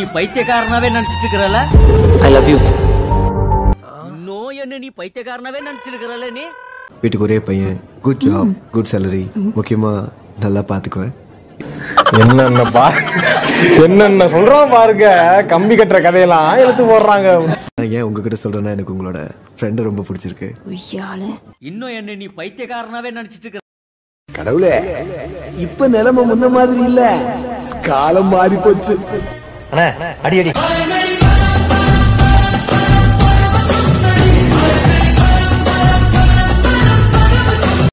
பைத்தியக்காரனாவே நினைச்சிட்டு இருக்கிறல I love you இன்னும் என்ன நீ பைத்தியக்காரனாவே நினைச்சிட்டு இருக்கிறல நீ வீட்டுக்கு ஒரே பையன் குட் ஜாப் குட் salary முக்கியமா நல்லா பார்த்துக்குவேன் என்னென்ன பா என்னென்ன சொல்றான் பாருங்க கம்பி கட்டுற கதையெல்லாம் எடுத்து போடுறாங்க நான் ஏன் உங்ககிட்ட சொல்றேன்னா எனக்கு உங்களோட ஃப்ரெண்டு ரொம்ப பிடிச்சிருக்கு இன்னும் என்ன நீ பைத்தியக்காரனாவே நினைச்சிட்டு இருக்கிற கடவுளே இப்ப நிலைமை முன்ன மாதிரி இல்ல காலம் மாறி போச்சு அண்ணா அடி அடி